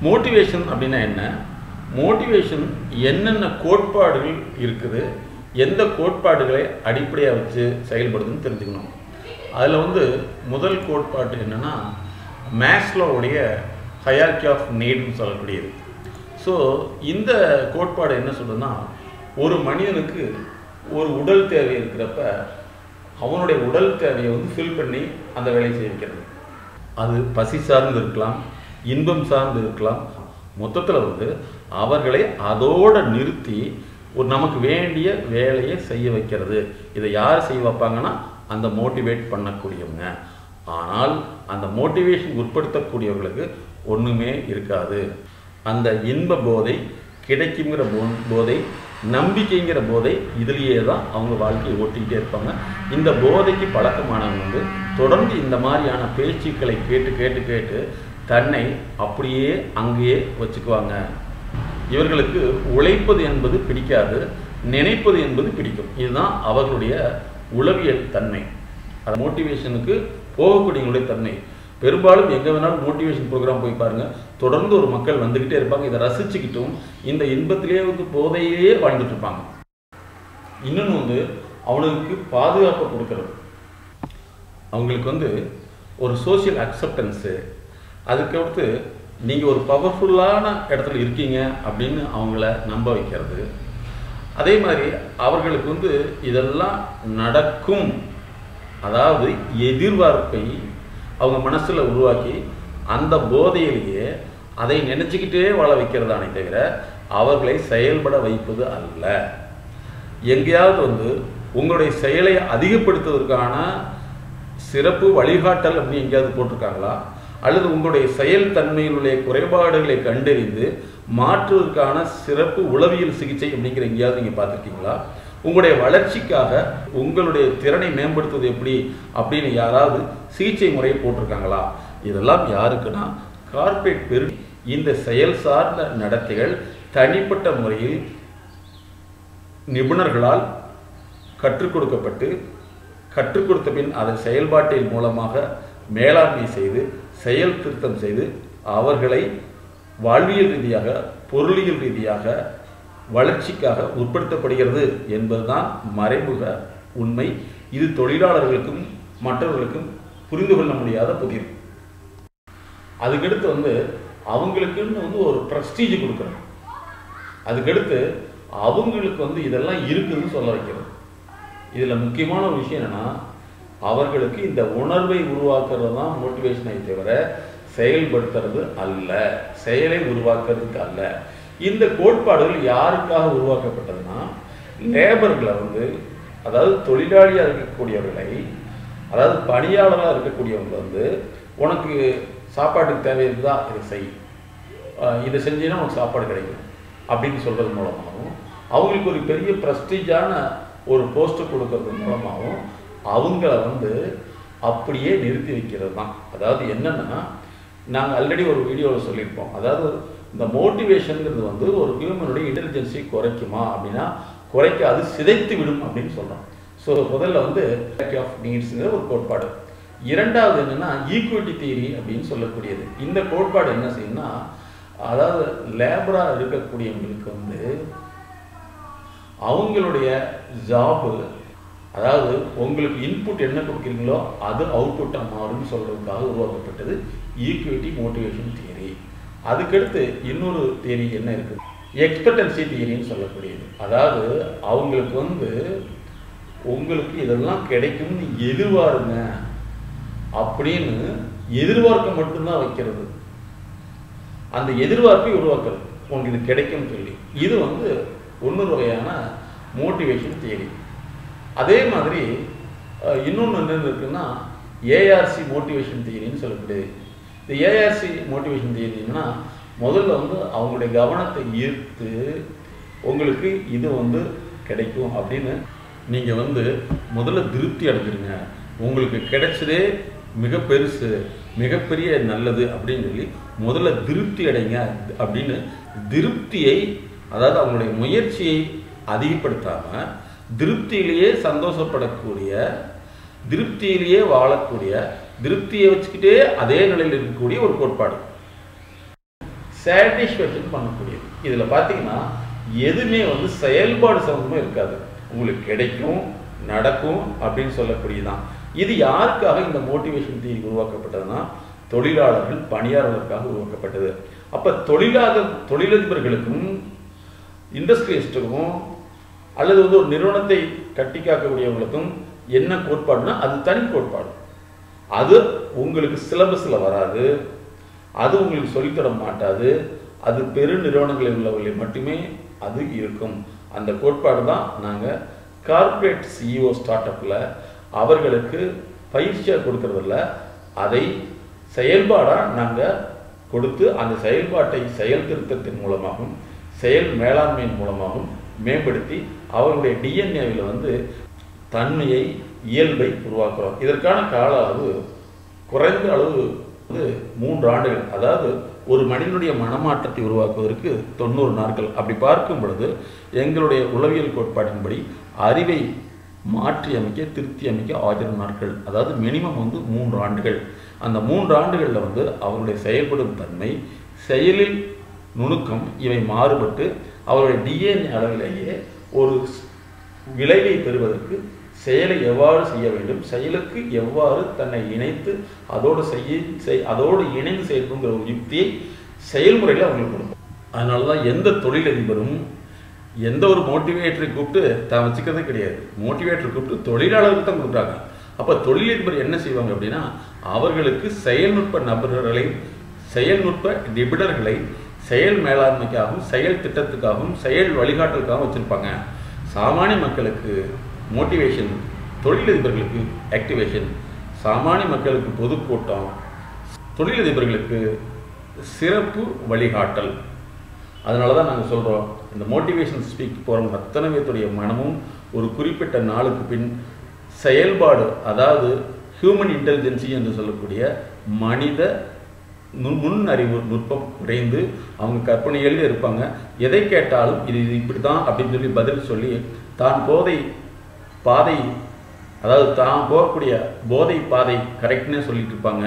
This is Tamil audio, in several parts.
மோட்டிவேஷன் அப்படின்னா என்ன மோட்டிவேஷன் என்னென்ன கோட்பாடுகள் இருக்குது எந்த கோட்பாடுகளை அடிப்படையாக வச்சு செயல்படுதுன்னு தெரிஞ்சுக்கணும் அதில் வந்து முதல் கோட்பாடு என்னென்னா மேஸ்லோவுடைய ஹயார்கி ஆஃப் நீட்னு சொல்லக்கூடியது ஸோ இந்த கோட்பாடு என்ன சொல்லுதுன்னா ஒரு மனிதனுக்கு ஒரு உடல் தேவை இருக்கிறப்ப அவனுடைய உடல் தேவையை வந்து ஃபில் பண்ணி அந்த வேலையை செய்ய வைக்கிறது அது பசி சார்ந்து இருக்கலாம் இன்பம் சார்ந்து இருக்கலாம் மொத்தத்தில் வந்து அவர்களை அதோடு நிறுத்தி ஒரு நமக்கு வேண்டிய வேலையை செய்ய வைக்கிறது இதை யார் செய்ய வைப்பாங்கன்னா அந்த மோட்டிவேட் பண்ணக்கூடியவங்க ஆனால் அந்த மோட்டிவேஷன் உட்படுத்தக்கூடியவர்களுக்கு ஒன்றுமே இருக்காது அந்த இன்ப போதை கிடைக்குங்கிற போ போதை நம்பிக்கைங்கிற போதை இதுலேயே தான் அவங்க வாழ்க்கையை ஓட்டிக்கிட்டே இருப்பாங்க இந்த போதைக்கு பழக்கமானவங்க வந்து தொடர்ந்து இந்த மாதிரியான பேச்சுக்களை கேட்டு கேட்டு கேட்டு தன்னை அப்படியே அங்கேயே வச்சுக்குவாங்க இவர்களுக்கு உழைப்பது என்பது பிடிக்காது நினைப்பது என்பது பிடிக்கும் இதுதான் அவர்களுடைய உளவியல் தன்மை அது மோட்டிவேஷனுக்கு போகக்கூடியவங்களுடைய தன்மை பெரும்பாலும் எங்கே வேணாலும் மோட்டிவேஷன் ப்ரோக்ராம் போய் பாருங்க தொடர்ந்து ஒரு மக்கள் வந்துக்கிட்டே இருப்பாங்க இதை ரசிச்சுக்கிட்டும் இந்த இன்பத்திலேயே வந்து போதையிலேயே வாழ்ந்துட்டு இருப்பாங்க இன்னொன்று வந்து அவனுக்கு பாதுகாப்பை கொடுக்கறது அவங்களுக்கு வந்து ஒரு சோஷியல் அக்செப்டன்ஸு அதுக்கடுத்து நீங்கள் ஒரு பவர்ஃபுல்லான இடத்துல இருக்கீங்க அப்படின்னு அவங்கள நம்ப வைக்கிறது அதே மாதிரி அவர்களுக்கு வந்து இதெல்லாம் நடக்கும் அதாவது எதிர்பார்ப்பை அவங்க மனசில் உருவாக்கி அந்த போதையிலேயே அதை நினச்சிக்கிட்டே வாழ வைக்கிறதானே தவிர அவர்களை செயல்பட வைப்பது அல்ல எங்கேயாவது வந்து உங்களுடைய செயலை அதிகப்படுத்துவதற்கான சிறப்பு வழிகாட்டல் அப்படின்னு எங்கேயாவது போட்டிருக்காங்களா அல்லது உங்களுடைய செயல் தன்மையினுடைய குறைபாடுகளை கண்டறிந்து மாற்றுவதற்கான சிறப்பு உளவியல் சிகிச்சை அப்படிங்கிற எங்கேயாவது நீங்கள் பார்த்துருக்கீங்களா உங்களுடைய வளர்ச்சிக்காக உங்களுடைய திறனை மேம்படுத்துவது எப்படி அப்படின்னு யாராவது சிகிச்சை முறையை போட்டிருக்காங்களா இதெல்லாம் யாருக்குன்னா கார்ப்பரேட் பெரு இந்த செயல் சார்ந்த நடத்தைகள் தனிப்பட்ட முறையில் நிபுணர்களால் கற்றுக் கொடுக்கப்பட்டு கற்றுக் கொடுத்த பின் அதை செயல்பாட்டின் மூலமாக மேலாண்மை செய்து செயல் திருத்தம் செய்து அவர்களை வாழ்வியல் ரீதியாக பொருளியல் ரீதியாக வளர்ச்சிக்காக உட்படுத்தப்படுகிறது என்பதுதான் மறைமுக உண்மை இது தொழிலாளர்களுக்கும் மற்றவர்களுக்கும் புரிந்து கொள்ள முடியாத புதிர் அதுக்கடுத்து வந்து அவங்களுக்குன்னு வந்து ஒரு ப்ரெஸ்டீஜ் கொடுக்குறோம் அதுக்கடுத்து அவங்களுக்கு வந்து இதெல்லாம் இருக்குதுன்னு சொல்ல வைக்கிறது இதில் முக்கியமான ஒரு விஷயம் என்னென்னா அவர்களுக்கு இந்த உணர்வை உருவாக்குறது தான் மோட்டிவேஷனை தவிர செயல்படுத்துறது அல்ல செயலை உருவாக்குறதுக்கு அல்ல இந்த கோட்பாடுகள் யாருக்காக உருவாக்கப்பட்டதுன்னா லேபர்களை வந்து அதாவது தொழிலாளியாக இருக்கக்கூடியவர்களை அதாவது பணியாளராக இருக்கக்கூடியவங்க வந்து உனக்கு சாப்பாட்டுக்கு தேவை இருக்குதா இதை செய் அஹ் இதை செஞ்சீங்கன்னா உனக்கு சாப்பாடு கிடைக்கும் அப்படின்னு சொல்கிறது மூலமாகவும் அவங்களுக்கு ஒரு பெரிய ப்ரெஸ்டீஜான ஒரு போஸ்ட்டை கொடுக்கறது மூலமாகவும் அவங்கள வந்து அப்படியே நிறுத்தி வைக்கிறது தான் அதாவது என்னென்னா நாங்கள் ஆல்ரெடி ஒரு வீடியோவில் சொல்லியிருப்போம் அதாவது இந்த மோட்டிவேஷனுங்கிறது வந்து ஒரு ஹியூமனுடைய இன்டெலிஜென்ஸை குறைக்குமா அப்படின்னா குறைக்காது சிதைத்து விடும் அப்படின்னு சொல்கிறோம் ஸோ முதல்ல வந்து ஆஃப் நீட்ஸுங்கிற ஒரு கோட்பாடு இரண்டாவது என்னென்னா ஈக்குவிட்டி தியரி அப்படின்னு சொல்லக்கூடியது இந்த கோட்பாடு என்ன செய்யும்னா அதாவது லேபராக இருக்கக்கூடியவங்களுக்கு வந்து அவங்களுடைய ஜாபு அதாவது உங்களுக்கு இன்புட் என்ன கொடுக்குறீங்களோ அது அவுட்புட்டாக மாறும்னு சொல்கிறதுக்காக உருவாக்கப்பட்டது ஈக்குவிட்டி மோட்டிவேஷன் தியரி அதுக்கடுத்து இன்னொரு தியரி என்ன இருக்குது எக்ஸ்பெக்டன்சி தியரின்னு சொல்லக்கூடியது அதாவது அவங்களுக்கு வந்து உங்களுக்கு இதெல்லாம் கிடைக்கும்னு எதிர்பாருங்க அப்படின்னு எதிர்பார்க்க மட்டும்தான் வைக்கிறது அந்த எதிர்பார்ப்பை உருவாக்குறது உனக்கு இது கிடைக்கும்னு சொல்லி இது வந்து இன்னொரு வகையான மோட்டிவேஷன் தியரி அதே மாதிரி அஹ், இன்னொன்று என்ன இருக்குன்னா ஏஆர்சி மோட்டிவேஷன் தியரின்னு சொல்லக்கூடியது இந்த ஏஆர்சி மோட்டிவேஷன் தியரின்னா முதல்ல வந்து அவங்களுடைய கவனத்தை ஈர்த்து உங்களுக்கு இது வந்து கிடைக்கும் அப்படின்னு நீங்கள் வந்து முதல்ல திருப்தி அடைஞ்சிருங்க உங்களுக்கு கிடைச்சதே மிக பெருசு மிகப்பெரிய நல்லது அப்படின்னு சொல்லி முதல்ல திருப்தி அடைங்க அப்படின்னு திருப்தியை அதாவது அவங்களுடைய முயற்சியை அதிகப்படுத்தாமல் திருப்தியிலேயே சந்தோஷப்படக்கூடிய திருப்தியிலேயே வாழக்கூடிய திருப்தியை வச்சுக்கிட்டே அதே நிலையில் இருக்கக்கூடிய ஒரு கோட்பாடு சாட்டிஸ்ஃபேக்ஷன் பண்ணக்கூடியது இதில் பார்த்தீங்கன்னா எதுவுமே வந்து செயல்பாடு சம்மந்தமாக இருக்காது உங்களுக்கு கிடைக்கும் நடக்கும் அப்படின்னு சொல்லக்கூடியதுதான் இது யாருக்காக இந்த மோட்டிவேஷன் தியரி உருவாக்கப்பட்டதுன்னா தொழிலாளர்கள் பணியாளர்களுக்காக உருவாக்கப்பட்டது அப்போ தொழிலாளர் தொழிலதிபர்களுக்கும் இண்டஸ்ட்ரியலிஸ்ட்டுக்கும் அல்லது வந்து ஒரு நிறுவனத்தை கட்டி காக்கக்கூடியவங்களுக்கும் என்ன கோட்பாடுனா அது தனி கோட்பாடு அது உங்களுக்கு சிலபஸில் வராது அது உங்களுக்கு சொல்லித்தர மாட்டாது அது பெரு நிறுவனங்களில் உள்ளவர்களை மட்டுமே அது இருக்கும் அந்த கோட்பாடு தான் நாங்கள் கார்ப்பரேட் சிஇஓ ஸ்டார்ட் அப்பில் அவர்களுக்கு பயிற்சியாக கொடுக்கறதில்ல அதை செயல்பாடாக நாங்கள் கொடுத்து அந்த செயல்பாட்டை செயல் திருத்தத்தின் மூலமாகவும் செயல் மேலாண்மையின் மூலமாகவும் மேம்படுத்தி அவர்களுடைய டிஎன்ஏவில் வந்து தன்மையை இயல்பை உருவாக்குறோம் இதற்கான கால அளவு குறைந்த அளவு வந்து மூன்று ஆண்டுகள் அதாவது ஒரு மனிதனுடைய மனமாற்றத்தை உருவாக்குவதற்கு தொண்ணூறு நாட்கள் அப்படி பார்க்கும் பொழுது எங்களுடைய உளவியல் கோட்பாட்டின்படி அறிவை மாற்றி அமைக்க திருத்தி அமைக்க ஆயிரம் நாட்கள் அதாவது மினிமம் வந்து மூன்று ஆண்டுகள் அந்த மூன்று ஆண்டுகளில் வந்து அவருடைய செயல்படும் தன்மை செயலில் நுணுக்கம் இவை மாறுபட்டு அவருடைய டிஎன்ஏ அளவிலேயே ஒரு விளைவை பெறுவதற்கு செயலை எவ்வாறு செய்ய வேண்டும் செயலுக்கு எவ்வாறு தன்னை இணைத்து அதோடு செய்ய செய் அதோடு இணைந்து செயல்படுங்கிற ஒரு யுக்தியை செயல்முறையில் அவங்களுக்கு கொடுக்கும் அதனால தான் எந்த தொழிலதிபரும் எந்த ஒரு மோட்டிவேட்டரை கூப்பிட்டு தான் வச்சுக்கிறதே கிடையாது மோட்டிவேட்டர் கூப்பிட்டு தொழிலாளருக்கு தான் கொடுக்குறாங்க அப்போ தொழிலதிபர் என்ன செய்வாங்க அப்படின்னா அவர்களுக்கு செயல்நுட்ப நபர்களை செயல்நுட்ப நிபுணர்களை செயல் மேலாண்மைக்காகவும் செயல் திட்டத்துக்காகவும் செயல் வழிகாட்டலுக்காகவும் வச்சுருப்பாங்க சாமானிய மக்களுக்கு மோட்டிவேஷன் தொழிலதிபர்களுக்கு ஆக்டிவேஷன் சாமானிய மக்களுக்கு பொதுக்கூட்டம் தொழிலதிபர்களுக்கு சிறப்பு வழிகாட்டல் அதனால தான் நாங்கள் சொல்கிறோம் இந்த மோட்டிவேஷன் ஸ்பீக் போகிறவங்க அத்தனை பேர்த்துடைய மனமும் ஒரு குறிப்பிட்ட நாளுக்கு பின் செயல்பாடு அதாவது ஹியூமன் இன்டெலிஜென்சி என்று சொல்லக்கூடிய மனித நு- முன் அறிவு நுட்பம் குறைந்து அவங்க கற்பனையிலே இருப்பாங்க எதை கேட்டாலும் இது இது இப்படி தான் அப்படின்னு சொல்லி பதில் சொல்லி தான் போதை பாதை அதாவது தான் போகக்கூடிய போதை பாதை கரெக்ட்னே சொல்லிட்டு இருப்பாங்க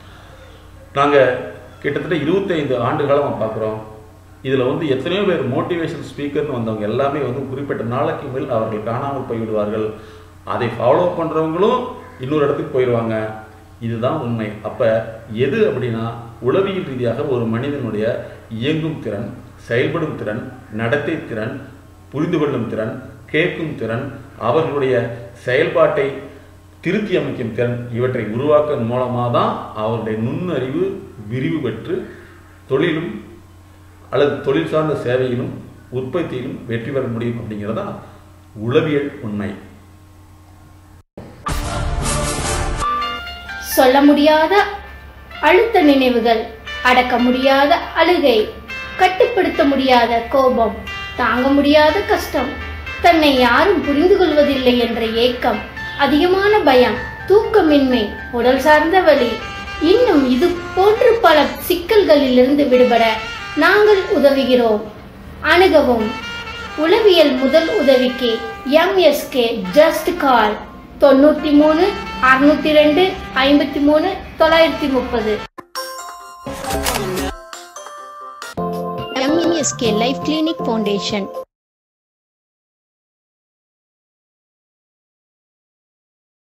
நாங்கள் கிட்டத்தட்ட இருபத்தைந்து ஆண்டு காலம் பார்க்குறோம் இதில் வந்து எத்தனையோ பேர் மோட்டிவேஷன் ஸ்பீக்கர்னு வந்தவங்க எல்லாமே வந்து குறிப்பிட்ட நாளைக்கு மேல் அவர்கள் காணாமல் போய்விடுவார்கள் அதை ஃபாலோ பண்ணுறவங்களும் இன்னொரு இடத்துக்கு போயிடுவாங்க இதுதான் உண்மை அப்போ எது அப்படின்னா உளவியல் ரீதியாக ஒரு மனிதனுடைய இயங்கும் திறன் செயல்படும் திறன் நடத்தை திறன் புரிந்து கொள்ளும் திறன் கேட்கும் திறன் அவர்களுடைய செயல்பாட்டை திருத்தி அமைக்கும் திறன் இவற்றை உருவாக்குவதன் மூலமாக தான் அவருடைய நுண்ணறிவு விரிவு பெற்று தொழிலும் அல்லது தொழில் சார்ந்த சேவையிலும் உற்பத்தியிலும் வெற்றி பெற முடியும் அப்படிங்கிறதா உளவியல் உண்மை சொல்ல முடியாத அழுத்த நினைவுகள் அடக்க முடியாத அழுகை கட்டுப்படுத்த முடியாத கோபம் தாங்க முடியாத கஷ்டம் தன்னை யாரும் புரிந்து கொள்வதில்லை என்ற ஏக்கம் அதிகமான பயம் தூக்கமின்மை உடல் சார்ந்த வலி இன்னும் இது போன்று பல சிக்கல்களிலிருந்து விடுபட நாங்கள் உதவுகிறோம் அணுகவும் உளவியல் முதல் உதவிக்கு எம்எஸ்கே ஜஸ்ட் கால் தொண்ணூற்றி மூணு அறுநூத்தி ரெண்டு ஐம்பத்தி மூணு தொள்ளாயிரத்தி முப்பது எம்எஸ்கே லைஃப் கிளினிக் ஃபவுண்டேஷன்